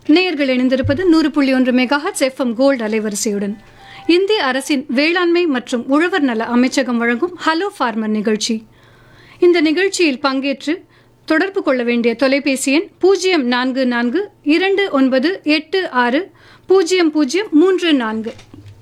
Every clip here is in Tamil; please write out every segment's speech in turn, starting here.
நேயர்கள் இணைந்திருப்பது நூறு புள்ளி ஒன்று மெகாஹட்ஸ் எஃப்எம் கோல்டு அலைவரிசையுடன் இந்திய அரசின் வேளாண்மை மற்றும் உழவர் நல அமைச்சகம் வழங்கும் ஹலோ ஃபார்மர் நிகழ்ச்சி இந்த நிகழ்ச்சியில் பங்கேற்று தொடர்பு கொள்ள வேண்டிய தொலைபேசி எண் பூஜ்ஜியம் நான்கு நான்கு இரண்டு ஒன்பது எட்டு ஆறு பூஜ்ஜியம் பூஜ்ஜியம் மூன்று நான்கு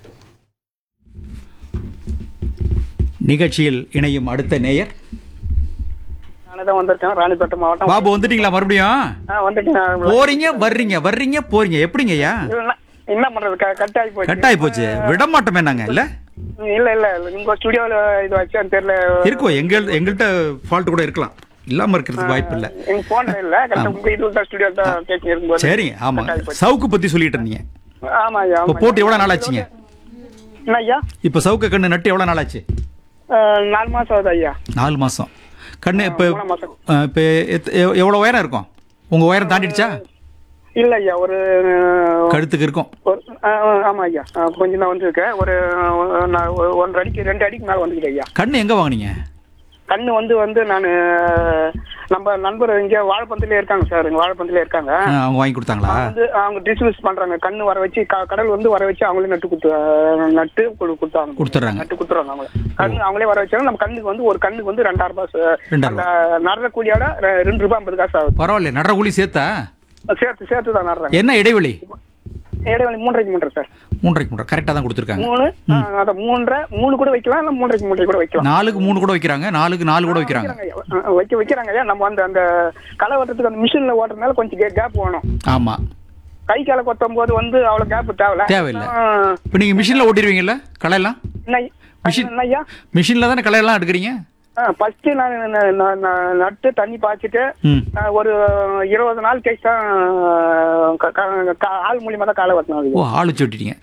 நிகழ்ச்சியில் இணையும் அடுத்த நேயர் நானே தான் வந்திருக்கேன் ராணிப்பேட்டை மாவட்டம் பாபு வந்துட்டீங்களா மறுபடியும் ஆ வந்துட்டேன் போறீங்க வர்றீங்க வர்றீங்க போறீங்க எப்படிங்க ஐயா இல்ல, என்ன பண்றது க- கட் ஆகி போச்சு கட் ஆகி போச்சு விட மாட்டோமே நாங்க இல்ல இல்ல இல்ல இல்ல, உங்க ஸ்டுடியோல இது வச்சான்னு தெரியல இருக்கும் எங்கள் எங்கள்கிட்ட ஃபால்ட் கூட இருக்கலாம் இல்லாம இருக்கிறதுக்கு வாய்ப்பு இல்ல எங்க போன்ல இல்ல கரெக்டா உங்க இது தான் ஸ்டுடியோ தான் கேட்டு இருக்கும்போது சரிங்க ஆமா cut ஆகி போச்சு. சவுக்கு பத்தி சொல்லிட்டு இருந்தீங்க ஆமா ஐயா இப்ப ஆமா போட்டு எவ்வளவு நாள் ஆச்சுங்க என்ன ஐயா இப்ப சவுக்கு கண்ணு நட்டு எவ்வளவு நாள் ஆச்சு அஹ், நாலு மாசம் ஆகுது ஐயா நாலு மாசம் கண்ணு இப்ப மூணாம் மாசம் அஹ், இப்ப எத்- எவ்- எவ்வளவு உயரம் இருக்கும் உங்க உயரம் தாண்டிடுச்சா இல்ல ஐயா ஒரு அஹ், கழுத்துக்கு இருக்கும் ஒரு அஹ், ஆமா ஐயா அஹ், கொஞ்சம் தான் வந்திருக்கேன் ஒரு அஹ், நான் ஒரு ஒன்றரை அடிக்கு ரெண்டு அடிக்கு மேல வந்துக்கிட்டேன் ஐயா கண்ணு எங்க வாங்குனீங்க கண்ணு வந்து வந்து நான் நம்ம நண்பர் இங்க வாழைப்பந்திலே இருக்காங்க சார் இங்க வாழைப்பந்திலே இருக்காங்க அஹ், அவங்க வாங்கி கொடுத்தாங்களா வந்து அவங்க டிஸ்மிஸ் பண்றாங்க கண்ணு வர வச்சு க- கடல் வந்து வர வச்சு அவங்களே நட்டு குத்து அஹ் நட்டு கொடு- கொடுத்தாங்க கொடுத்துட்றாங்க நட்டு குடுத்துறாங்க அவங்களே கண்ணு அவங்களே வர வச்சாங்க நம்ம கண்ணுக்கு வந்து ஒரு கண்ணுக்கு வந்து ரெண்டாயிரம் ரூபாய் ச- ரெண்டாயிரம் அந்த நடுற கூலியோட ரெ- ரெண்டு ரூபாய் ஐம்பது காசு ஆகுது பரவாயில்ல நடுற கூலி சேர்த்தா சேர்த்து சேர்த்து தான் நடுறாங்க என்ன இடைவெளி இடைவெளி மூன்றரைக்கு மூன்றரை சார் மூன்றரைக்கு மூன்றரை கரெக்டாக தான் கொடுத்துருக்காங்க மூணு அஹ் அதை மூன்றரை மூணு கூட வைக்கலாம் இல்ல மூன்றரைக்கு மூன்றரை கூட வைக்கலாம் நாலுக்கு மூணு கூட வைக்கிறாங்க நாலுக்கு நாலு கூட வைக்கிறாங்க வைக்கிறாங்க ஐயா. அஹ் வைக்க வைக்கிறாங்க ஐயா நம்ம அந்த அந்த களை வெட்டுறதுக்கு அந்த மிஷின்ல ஓட்டுறதுனால கொஞ்சம் கேப் வேணும் ஆமா கை காலை கொத்தும் போது வந்து அவ்வளவு கேப் தேவையில்ல தேவையில்லை. அஹ் இப்போ நீங்கள் மிஷினில் ஓட்டிடுவீங்கல்ல களையெல்லாம் என்ன மிஷின். என்ன ஐயா மிஷினில் தானே களையெல்லாம் எடுக்கிறீங்க ஃபர்ஸ்ட் நான் ந- ந- ந- நட்டு தண்ணி பாய்ச்சிட்டு ம் அஹ், ஒரு இருபது நாள் கழிச்சு தான் க- க- க- ஆள் மூலியமா தான் காலை வெட்டினது ஓ ஆள் வச்சு ஓட்டிட்டீங்க